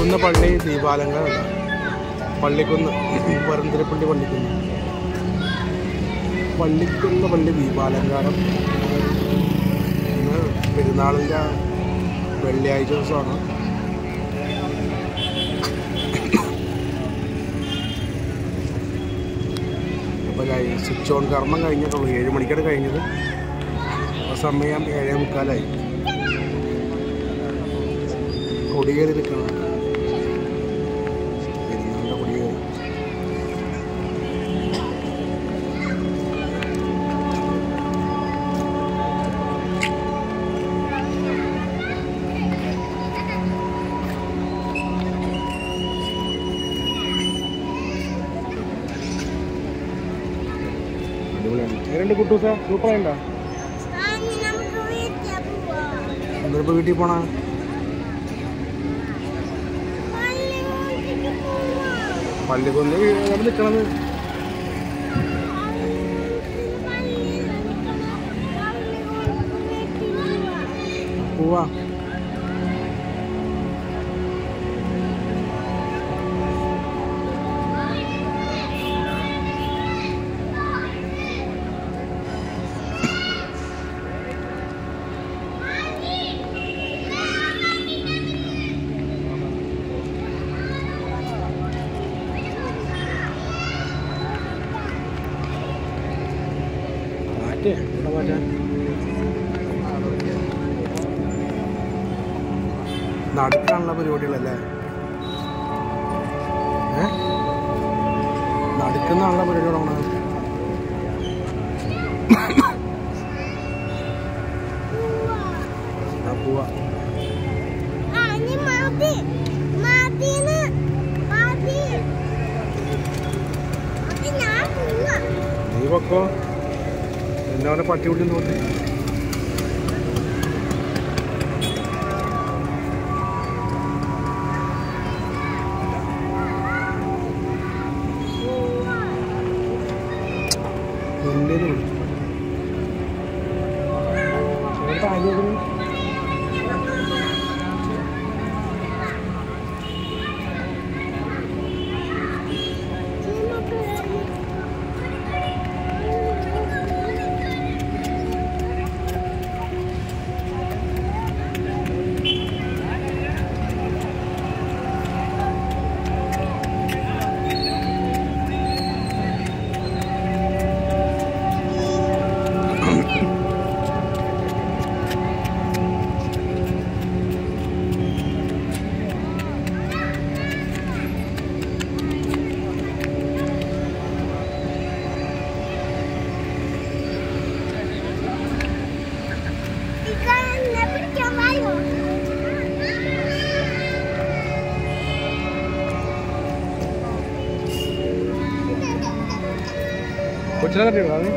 പള്ളിക്കുന്ന് പള്ളി ദീപാലങ്കാരല്ല പള്ളിക്കുന്ന് പരന്തരപ്പള്ളി പള്ളിക്കുന്ന് പള്ളിക്കുന്ന് പള്ളി ദീപാലങ്കാരം ഇന്ന് പെരുന്നാളിൻ്റെ വെള്ളിയാഴ്ച ദിവസമാണ് അപ്പോൾ സ്വിച്ച് ഓൺ കർമ്മം കഴിഞ്ഞിട്ടുള്ളൂ ഏഴ് മണിക്കാണ് കഴിഞ്ഞത് അപ്പോൾ സമയം ഏഴേ മുക്കാലായി കൊടിയേറി നിൽക്കണം പെരുന്നാളിൻ്റെ കൊടിയേറി അടിപൊളിയാണ് എങ്ങനെയുണ്ട് കുട്ടൂസ സൂപ്പറായിണ്ടോ നമുക്ക് വീട്ടിൽ പോവാം എന്നിട്ടിപ്പോൾ വീട്ടിൽ പോണ പള്ളി വീട്ടിൽ പോവാം പള്ളിക്കൊന്ന് എവിടെ നിൽക്കണത് പോവാ മാറ്റേ ഇവിടെ മാറ്റാൻ നടുക്കാനുള്ള പരിപാടികളല്ലേ ഏ നടുക്കുന്നുള്ള പരിപാടികളാണ് ആ പോവാ നീ പൊക്കോ എന്നെ അവനെ പട്ടി വിട്ടി നോക്കി എന്റേത് വിളിച്ചു ചേട്ടാ ആദ്യം പിടിക്കാൻ വായോ കൊച്ചിനെ തട്ടിയോ അത്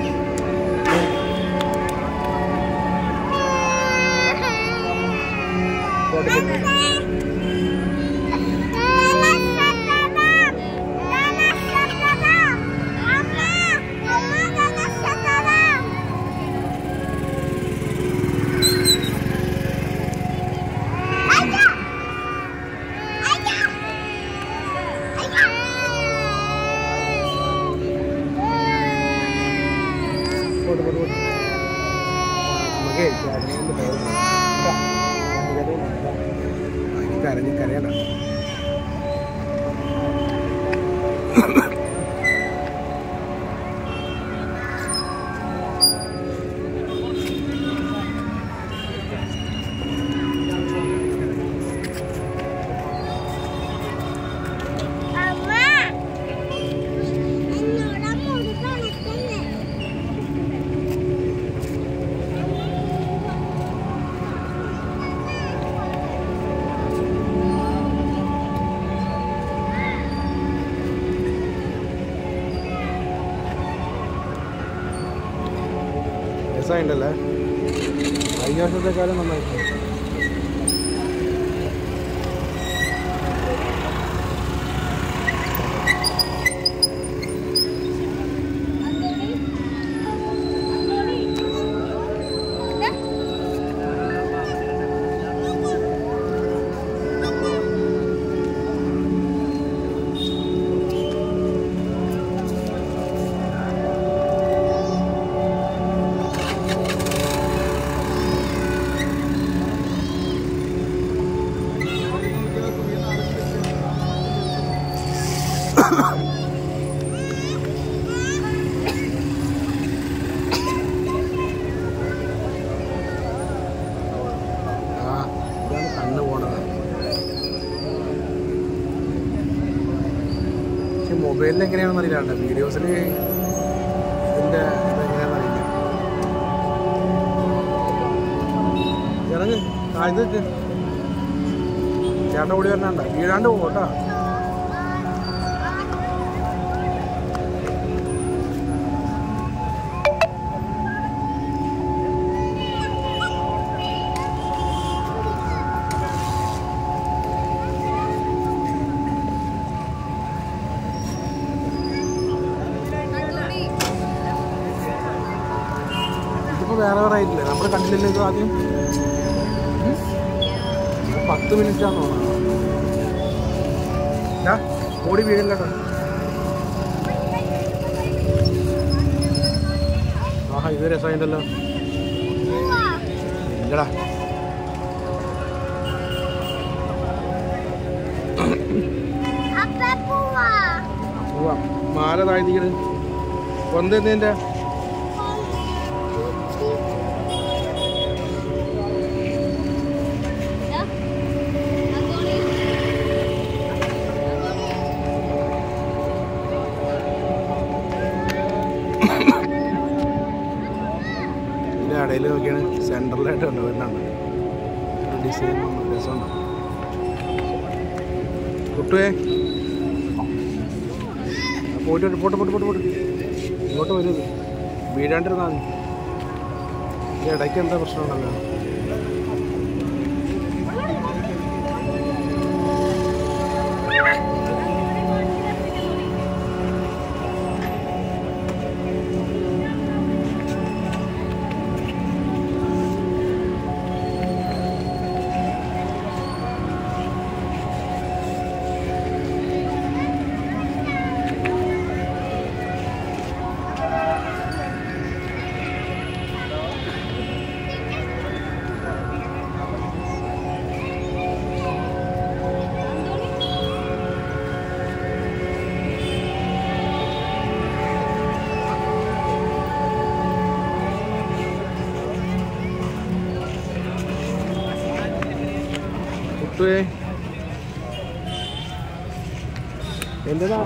പോട്ട് പോട്ട് പോട്ട് നമുക്കേ ചേട്ടനെ കൊണ്ട് പോകാം. ഇതാ. അതിന് കരഞ്ഞ് കരയണ്ട അമ്മ എന്നോട് മുടി കണക്കല്ലേ രസമായിണ്ടല്ലേ കഴിഞ്ഞ വർഷത്തെക്കാലം നന്നായി അതെ മൊബൈലിൽ എങ്ങനെയാണെന്ന് അറിയില്ല കേട്ടോ വീഡിയോസിൽ ഇതിൻ്റെ ഇതെങ്ങനെയാണെന്ന് അറിയില്ല ഇറങ്ങ് താഴ്ത്ത് വെക്ക് ചേട്ടൻ ഓടി വരണണ്ട വീഴാണ്ട് പോകട്ടോ ഇതിപ്പോൾ വേറെ വേറെ ആയിട്ടില്ലേ നമ്മൾ കണ്ടില്ലല്ലോ ഇത് ആദ്യം ഉം? ഇത് പത്ത് മിനിറ്റ് ആണെന്ന് തോന്നുന്നു ഞാൻ ഓടി വീഴില്ലട്ടോ ആഹാ ഇത് രസമായിട്ടല്ലോ ഇല്ലടാ അപ്പ പോവാ പോവാം മാല താഴ്ത്തിക്കട് കൊന്ത എന്തിൻ്റെ ഇതിൻ്റെ ഇടയിൽ നോക്കിയാണ് സെൻട്രലായിട്ട് ഉണ്ട് വരുന്നുണ്ട് ഡിസൈൻ രസമുണ്ട് കുട്ടുവേ പോയിട്ട് വരൂ, പോട്ട് പോട്ട് പോട്ട് പോട്ട് ഇങ്ങോട്ട് വരൂ വീഴാണ്ടിരുന്നാൽ മതി ഈ ഇടയ്ക്ക് എന്താ പ്രശ്നമുണ്ടല്ലോ കുട്ടുവേ എന്റേതാ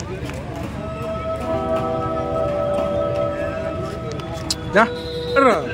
ദാ, ഇറങ്ങ്.